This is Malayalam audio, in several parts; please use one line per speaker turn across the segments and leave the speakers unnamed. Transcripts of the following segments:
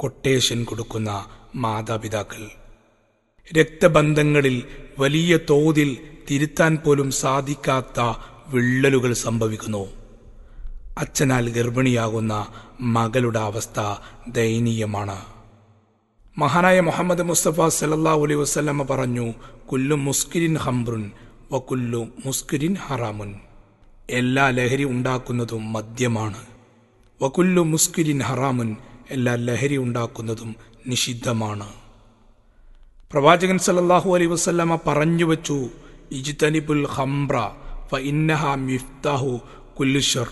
കൊട്ടേഷൻ കൊടുക്കുന്ന മാതാപിതാക്കൾ രക്തബന്ധങ്ങളിൽ വലിയ തോതിൽ തിരുത്താൻ പോലും സാധിക്കാത്ത വിള്ളലുകൾ സംഭവിക്കുന്നു അച്ഛനാൽ ഗർഭിണിയാകുന്ന മകളുടെ അവസ്ഥ ദയനീയമാണ് മഹാനായ മുഹമ്മദ് മുസ്തഫ സലല്ലാ അലൈ വസ്ലമ പറഞ്ഞു കുല്ലു മുസ്കിരിൻ ഹംബ്രുൻ വ കുല്ലു മുസ്കിരിൻ ഹറാമുൻ എല്ലാ ലഹരി ഉണ്ടാക്കുന്നതും മദ്യമാണ് വകുല്ലു മുസ്കിരിൻ ഹറാമുൻ എല്ലാ ലഹരി ഉണ്ടാക്കുന്നതും നിഷിദ്ധമാണ് പ്രവാചകൻ സല്ലല്ലാഹു അലൈഹി വസല്ലമ പറഞ്ഞു വച്ചു ഇജ്തനിബുൽ ഹംബ്ര ഫ ഇന്നഹ മിഫ്താഹു കുല്ലുഷർ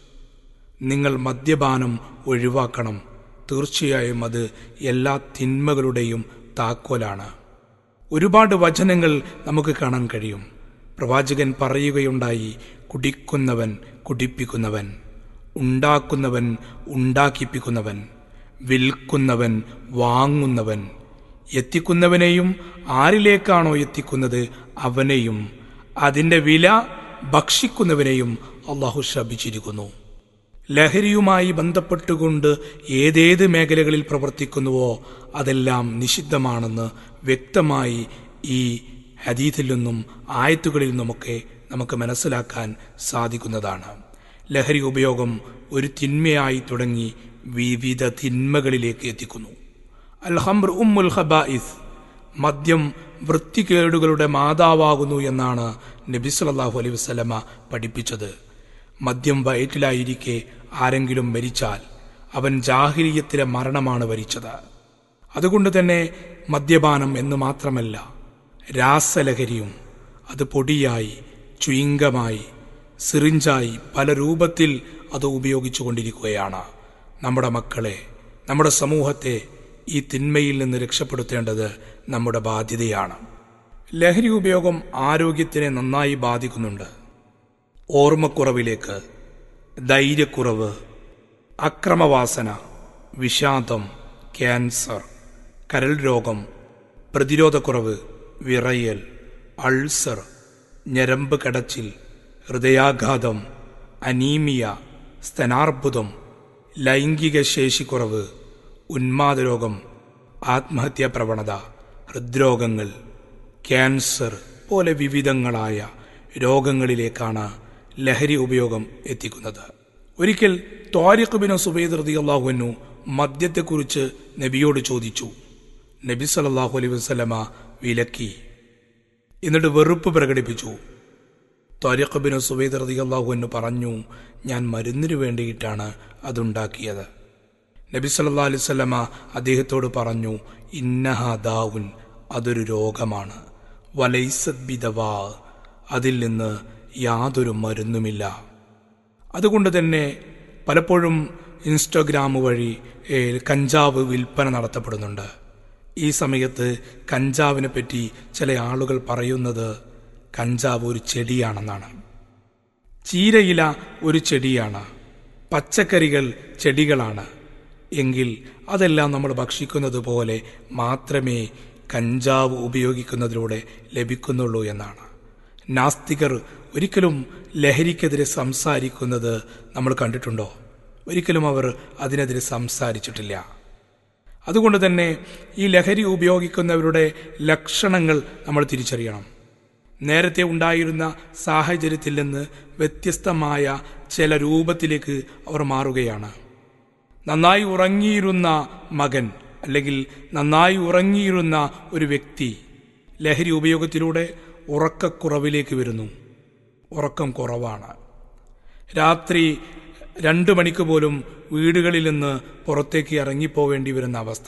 നിങ്ങൾ മദ്യപാനം ഒഴിവാക്കണം തീർച്ചയായും അത് എല്ലാ തിന്മകളുടെയും താക്കോലാണ് ഒരുപാട് വചനങ്ങൾ നമുക്ക് കാണാൻ കഴിയും പ്രവാചകൻ പറയുകയുണ്ടായി കുടിക്കുന്നവൻ കുടിപ്പിക്കുന്നവൻ ഉണ്ടാക്കുന്നവൻ ഉണ്ടാക്കിപ്പിക്കുന്നവൻ വിൽക്കുന്നവൻ വാങ്ങുന്നവൻ എത്തിക്കുന്നവനെയും ആരിലേക്കാണോ എത്തിക്കുന്നത് അവനെയും അതിന്റെ വില ഭക്ഷിക്കുന്നവനെയും അള്ളാഹു ശപിച്ചിരിക്കുന്നു ലഹരിയുമായി ബന്ധപ്പെട്ടുകൊണ്ട് ഏതേത് മേഖലകളിൽ പ്രവർത്തിക്കുന്നുവോ അതെല്ലാം നിഷിദ്ധമാണെന്ന് വ്യക്തമായി ഈ ഹദീഥിൽ നിന്നും ആയത്തുകളിൽ നിന്നുമൊക്കെ നമുക്ക് മനസ്സിലാക്കാൻ സാധിക്കുന്നതാണ് ലഹരി ഉപയോഗം ഒരു തിന്മയായി തുടങ്ങി വിവിധ തിന്മകളിലേക്ക് എത്തിക്കുന്നു അൽ ഹംർ ഉമ്മുൽ ഹബായിസ് മദ്യം വൃത്തികേടുകളുടെ മാതാവാകുന്നു എന്നാണ് നബി സല്ലല്ലാഹു അലൈഹി വസല്ലമ പഠിപ്പിച്ചത് മദ്യം വയറ്റിലായിരിക്കെ ആരെങ്കിലും മരിച്ചാൽ അവൻ ജാഹിരിയത്തിലെ മരണമാണ് വരിച്ചത് അതുകൊണ്ട് തന്നെ മദ്യപാനം എന്ന് മാത്രമല്ല രാസലഹരിയും അത് പൊടിയായി ചുയിങ്കമായി സിറിഞ്ചായി പല രൂപത്തിൽ അത് ഉപയോഗിച്ചുകൊണ്ടിരിക്കുകയാണ് നമ്മുടെ മക്കളെ നമ്മുടെ സമൂഹത്തെ ഈ തിന്മയിൽ നിന്ന് രക്ഷപ്പെടുത്തേണ്ടത് നമ്മുടെ ബാധ്യതയാണ് ലഹരി ഉപയോഗം ആരോഗ്യത്തിനെ നന്നായി ബാധിക്കുന്നുണ്ട് ഓർമ്മക്കുറവിലേക്ക് ധൈര്യക്കുറവ് അക്രമവാസന വിഷാദം ക്യാൻസർ കരൾ രോഗം പ്രതിരോധക്കുറവ് വിറയൽ അൾസർ ഞരമ്പ് കടച്ചിൽ ഹൃദയാഘാതം അനീമിയ സ്തനാർബുദം ലൈംഗിക ശേഷിക്കുറവ് ഉന്മാദരോഗം ആത്മഹത്യാ പ്രവണത ഹൃദ്രോഗങ്ങൾ ക്യാൻസർ പോലെ വിവിധങ്ങളായ രോഗങ്ങളിലേക്കാണ് ലഹരി ഉപയോഗം എത്തിക്കുന്നത് ഒരിക്കൽ ത്വാരിഖ് ബിൻ സുബൈദ് റളിയല്ലാഹുവിനു മദ്യത്തെക്കുറിച്ച് നബിയോട് ചോദിച്ചു നബി സല്ലല്ലാഹു അലൈഹി വസല്ലമ വിലക്കി എന്നിട്ട് വെറുപ്പ് പ്രകടിപ്പിച്ചു ത്വാരിഖ് ബിൻ സുബൈദ് റളിയല്ലാഹുവിനു പറഞ്ഞു ഞാൻ മരുന്നിനു വേണ്ടിയിട്ടാണ് അതുണ്ടാക്കിയത് നബി സല്ലല്ലാഹു അലൈഹി വസല്ലമ അദ്ദേഹത്തോട് പറഞ്ഞു ഇന്നഹ ദാവുൻ അതൊരു രോഗമാണ് വലൈസത് ബിദവാ അതിൽ നിന്ന് യാതൊരു മരുന്നുമില്ല അതുകൊണ്ട് തന്നെ പലപ്പോഴും ഇൻസ്റ്റഗ്രാം വഴി ഏ, കഞ്ചാവ് വിൽപ്പന നടത്തപ്പെടുന്നുണ്ട് ഈ സമയത്ത് കഞ്ചാവിനെ പറ്റി ചില ആളുകൾ പറയുന്നത് കഞ്ചാവ് ഒരു ചെടിയാണെന്നാണ് ചീരയില ഒരു ചെടിയാണ് പച്ചക്കറികൾ ചെടികളാണ് എങ്കിൽ അതെല്ലാം നമ്മൾ ഭക്ഷിക്കുന്നത് പോലെ മാത്രമേ കഞ്ചാവ് ഉപയോഗിക്കുന്നതിലൂടെ ലഭിക്കുന്നുള്ളൂ എന്നാണ് നാസ്തികർ ഒരിക്കലും ലഹരിക്കെതിരെ സംസാരിക്കുന്നത് നമ്മൾ കണ്ടിട്ടുണ്ടോ ഒരിക്കലും അവർ അതിനെതിരെ സംസാരിച്ചിട്ടില്ല അതുകൊണ്ട് തന്നെ ഈ ലഹരി ഉപയോഗിക്കുന്നവരുടെ ലക്ഷണങ്ങൾ നമ്മൾ തിരിച്ചറിയണം നേരത്തെ ഉണ്ടായിരുന്ന സാഹചര്യത്തിൽ നിന്ന് വ്യത്യസ്തമായ ചില രൂപത്തിലേക്ക് അവർ മാറുകയാണ് നന്നായി ഉറങ്ങിയിരുന്ന മകൻ അല്ലെങ്കിൽ നന്നായി ഉറങ്ങിയിരുന്ന ഒരു വ്യക്തി ലഹരി ഉപയോഗത്തിലൂടെ ഉറക്കക്കുറവിലേക്ക് വരുന്നു ഉറക്കം കുറവാണ് രാത്രി രണ്ടു മണിക്ക് പോലും വീടുകളിൽ നിന്ന് പുറത്തേക്ക് ഇറങ്ങിപ്പോവേണ്ടി വരുന്ന അവസ്ഥ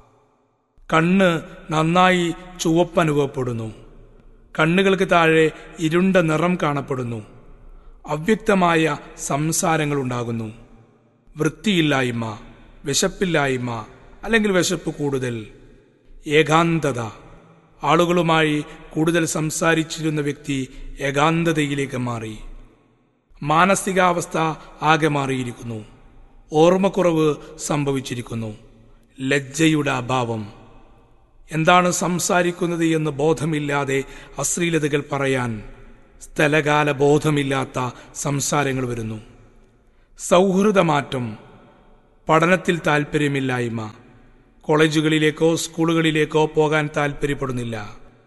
കണ്ണ് നന്നായി ചുവപ്പ് അനുഭവപ്പെടുന്നു കണ്ണുകൾക്ക് താഴെ ഇരുണ്ട നിറം കാണപ്പെടുന്നു അവ്യക്തമായ സംസാരങ്ങൾ ഉണ്ടാകുന്നു വൃത്തിയില്ലായ്മ വിശപ്പില്ലായ്മ അല്ലെങ്കിൽ വിശപ്പ് കൂടുതൽ ഏകാന്തത ആളുകളുമായി കൂടുതൽ സംസാരിച്ചിരുന്ന വ്യക്തി ഏകാന്തതയിലേക്ക് മാറി മാനസികാവസ്ഥ ആകെ മാറിയിരിക്കുന്നു ഓർമ്മക്കുറവ് സംഭവിച്ചിരിക്കുന്നു ലജ്ജയുടെ അഭാവം എന്താണ് സംസാരിക്കുന്നത് എന്ന് ബോധമില്ലാതെ അശ്ലീലതകൾ പറയാൻ സ്ഥലകാല ബോധമില്ലാത്ത സംസാരങ്ങൾ വരുന്നു സൗഹൃദമാറ്റം പഠനത്തിൽ താല്പര്യമില്ലായ്മ കോളേജുകളിലേക്കോ സ്കൂളുകളിലേക്കോ പോകാൻ താൽപ്പര്യപ്പെടുന്നില്ല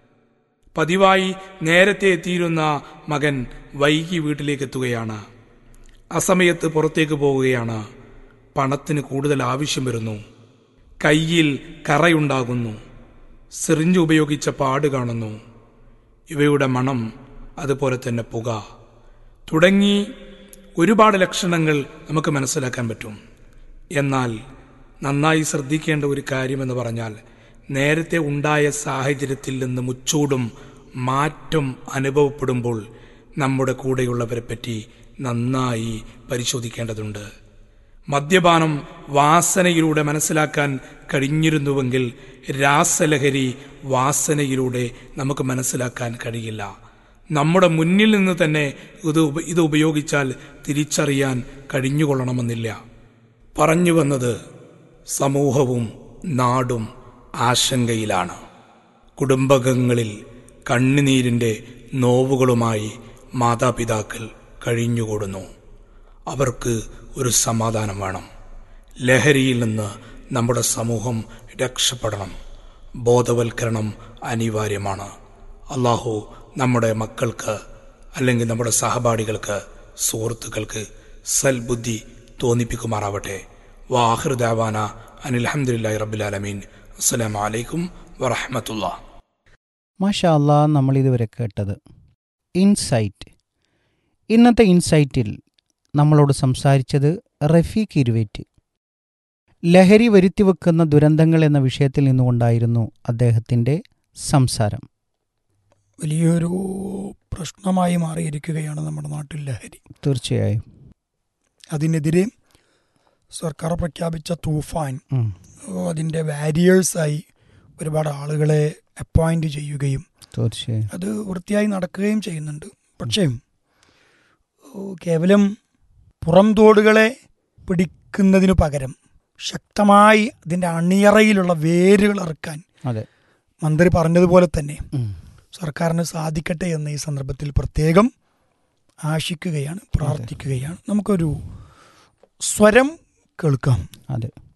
പതിവായി നേരത്തെ എത്തിയിരുന്ന മകൻ വൈകി വീട്ടിലേക്ക് എത്തുകയാണ് അസമയത്ത് പുറത്തേക്ക് പോവുകയാണ് പണത്തിന് കൂടുതൽ ആവശ്യം വരുന്നു കയ്യിൽ കറയുണ്ടാകുന്നു സിറിഞ്ച് ഉപയോഗിച്ച പാട് കാണുന്നു ഇവയുടെ മണം അതുപോലെ തന്നെ പുക തുടങ്ങി ഒരുപാട് ലക്ഷണങ്ങൾ നമുക്ക് മനസ്സിലാക്കാൻ പറ്റും എന്നാൽ നന്നായി ശ്രദ്ധിക്കേണ്ട ഒരു കാര്യമെന്ന് പറഞ്ഞാൽ നേരത്തെ ഉണ്ടായ സാഹചര്യത്തിൽ നിന്ന് മുച്ചൂടും മാറ്റം അനുഭവപ്പെടുമ്പോൾ നമ്മുടെ കൂടെയുള്ളവരെ പറ്റി നന്നായി പരിശോധിക്കേണ്ടതുണ്ട് മദ്യപാനം വാസനയിലൂടെ മനസ്സിലാക്കാൻ കഴിഞ്ഞിരുന്നുവെങ്കിൽ രാസലഹരി വാസനയിലൂടെ നമുക്ക് മനസ്സിലാക്കാൻ കഴിയില്ല നമ്മുടെ മുന്നിൽ നിന്ന് തന്നെ ഇത് ഉപ- ഇത് ഉപയോഗിച്ചാൽ തിരിച്ചറിയാൻ കഴിഞ്ഞുകൊള്ളണമെന്നില്ല പറഞ്ഞു വന്നത് സമൂഹവും നാടും ആശങ്കയിലാണ് കുടുംബകങ്ങളിൽ കണ്ണുനീരിൻ്റെ നോവുകളുമായി മാതാപിതാക്കൾ കഴിഞ്ഞുകൂടുന്നു അവർക്ക് ഒരു സമാധാനം വേണം ലഹരിയിൽ നിന്ന് നമ്മുടെ സമൂഹം രക്ഷപ്പെടണം ബോധവൽക്കരണം അനിവാര്യമാണ് അള്ളാഹു നമ്മുടെ മക്കൾക്ക് അല്ലെങ്കിൽ നമ്മുടെ സഹപാഠികൾക്ക് സുഹൃത്തുക്കൾക്ക് സൽബുദ്ധി തോന്നിപ്പിക്കുമാറാവട്ടെ വാഹൃദാവാന അനിൽഹമുല്ലാ റബുലാലമീൻ അസ്സലാമലൈക്കും വറഹമത്തുള്ള
മാഷാ അല്ലാ നമ്മൾ ഇതുവരെ കേട്ടത് ഇൻസൈറ്റ് ഇന്നത്തെ ഇൻസൈറ്റിൽ നമ്മളോട് സംസാരിച്ചത് റഫീഖ് ഇരുവേറ്റ് ലഹരി വരുത്തിവെക്കുന്ന ദുരന്തങ്ങൾ എന്ന വിഷയത്തിൽ നിന്നുകൊണ്ടായിരുന്നു അദ്ദേഹത്തിൻ്റെ സംസാരം
വലിയൊരു പ്രശ്നമായി മാറിയിരിക്കുകയാണ് നമ്മുടെ നാട്ടിൽ ലഹരി
തീർച്ചയായും
അതിനെതിരെ സർക്കാർ പ്രഖ്യാപിച്ച തൂഫാൻ
ഉം,
അതിൻ്റെ വാരിയേഴ്സായി ഒരുപാട് ആളുകളെ അപ്പോയിന്റ് ചെയ്യുകയും
തീർച്ചയായും
അത് വൃത്തിയായി നടക്കുകയും ചെയ്യുന്നുണ്ട് പക്ഷേ ഓ, കേവലം പുറംതോടുകളെ പിടിക്കുന്നതിനു പകരം ശക്തമായി അതിൻ്റെ അണിയറയിലുള്ള വേരുകൾ ഇറക്കാൻ
അതെ
മന്ത്രി പറഞ്ഞതുപോലെ തന്നെ
ഉം,
സർക്കാരിന് സാധിക്കട്ടെ എന്ന് ഈ സന്ദർഭത്തിൽ പ്രത്യേകം ആശിക്കുകയാണ് പ്രാർത്ഥിക്കുകയാണ് നമുക്കൊരു സ്വരം കേൾക്കാം
അതെ